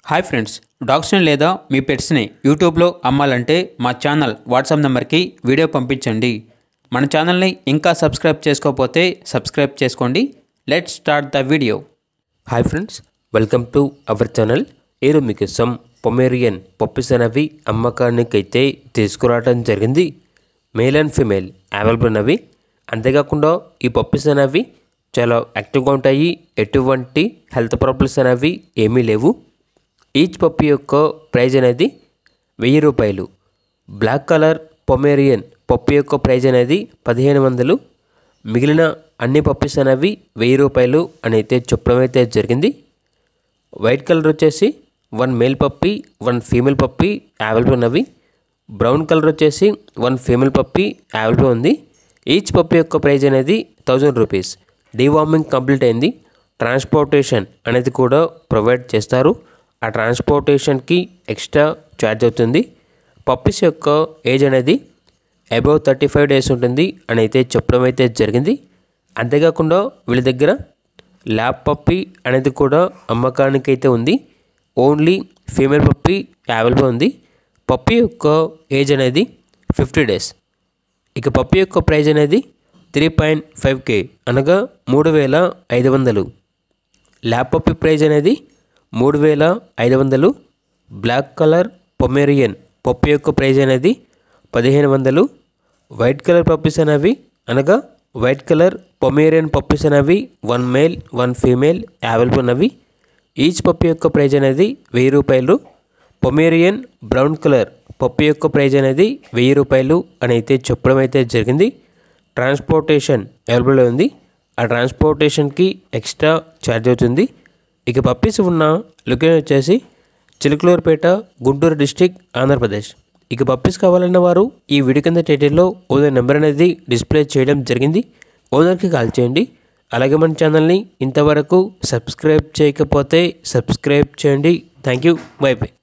hi friends డాగ్స్ని లేదా మీ పెట్స్ని యూట్యూబ్లో అమ్మాలంటే మా ఛానల్ వాట్సాప్ నెంబర్కి వీడియో పంపించండి మన ఛానల్ని ఇంకా సబ్స్క్రైబ్ చేసుకోకపోతే సబ్స్క్రైబ్ చేసుకోండి let start the video hi friends welcome to our channel ఈరోజు మీకోసం పొమేరియన్ పప్పీస్ అనేవి అమ్మకానికి అయితే తీసుకురావడం జరిగింది మేల్ అండ్ ఫీమేల్ అవైలబుల్ ఉన్నవి అంతేకాకుండా ఈ పప్పీస్ అనేవి చాలా యాక్టివ్గా ఉంటాయి ఎటువంటి హెల్త్ ప్రాబ్లమ్స్ అనేవి ఏమీ లేవు ఈచ్ పప్పీ యొక్క ప్రైజ్ అనేది వెయ్యి రూపాయలు బ్లాక్ కలర్ పొమేరియన్ పప్పి యొక్క ప్రైజ్ అనేది పదిహేను వందలు మిగిలిన అన్ని పప్పీస్ అనేవి వెయ్యి రూపాయలు అని అయితే చెప్పడం అయితే జరిగింది వైట్ కలర్ వచ్చేసి one male puppy one female puppy available ఉన్నవి బ్రౌన్ కలర్ వచ్చేసి వన్ ఫీమేల్ పప్పి అవైలబుల్ ఉంది ఈచ్ పప్పి యొక్క ప్రైజ్ అనేది థౌజండ్ రూపీస్ డీవార్మింగ్ కంప్లీట్ అయింది ట్రాన్స్పోర్టేషన్ అనేది కూడా ప్రొవైడ్ చేస్తారు ఆ ట్రాన్స్పోర్టేషన్కి ఎక్స్ట్రా ఛార్జ్ అవుతుంది పప్పీస్ యొక్క ఏజ్ అనేది అబౌవ్ థర్టీ ఫైవ్ డేస్ ఉంటుంది అని అయితే చెప్పడం అయితే జరిగింది అంతేకాకుండా వీళ్ళ దగ్గర ల్యాబ్ పప్పి అనేది కూడా అమ్మకానికి అయితే ఉంది ఓన్లీ ఫీమేల్ పప్పి అవైలబుల్ ఉంది పప్పి యొక్క ఏజ్ అనేది ఫిఫ్టీ డేస్ ఇక పప్పి యొక్క ప్రైజ్ అనేది త్రీ పాయింట్ ఫైవ్ కే అనగా మూడు వేల ఐదు వందలు ల్యాబ్ పప్పి ప్రైజ్ అనేది మూడు వేల ఐదు వందలు బ్లాక్ కలర్ పొమేరియన్ పప్పు యొక్క ప్రైజ్ అనేది పదిహేను వందలు వైట్ కలర్ పప్పీస్ అనేవి అనగా వైట్ కలర్ పొమేరియన్ పప్పీస్ అనేవి one male one female available ఉన్నవి ఈచ్ పప్పి యొక్క ప్రైజ్ అనేది వెయ్యి రూపాయలు పొమేరియన్ బ్రౌన్ కలర్ పప్పు యొక్క ప్రైజ్ అనేది వెయ్యి రూపాయలు అని అయితే చెప్పడం అయితే జరిగింది ట్రాన్స్పోర్టేషన్ అవైలబుల్ ఉంది ఆ ట్రాన్స్పోర్టేషన్కి ఎక్స్ట్రా ఛార్జ్ అవుతుంది ఇక పప్పీస్ ఉన్న లొకేషన్ వచ్చేసి చిలుకలూరుపేట గుంటూరు డిస్టిక్ ఆంధ్రప్రదేశ్ ఇక పప్పీస్ కావాలన్న వారు ఈ వీడియో కింద టైటిల్లో ఓనర్ నెంబర్ అనేది డిస్ప్లే చేయడం జరిగింది ఓనర్కి కాల్ చేయండి అలాగే మన ఛానల్ని ఇంతవరకు సబ్స్క్రైబ్ చేయకపోతే సబ్స్క్రైబ్ చేయండి థ్యాంక్ యూ బై బై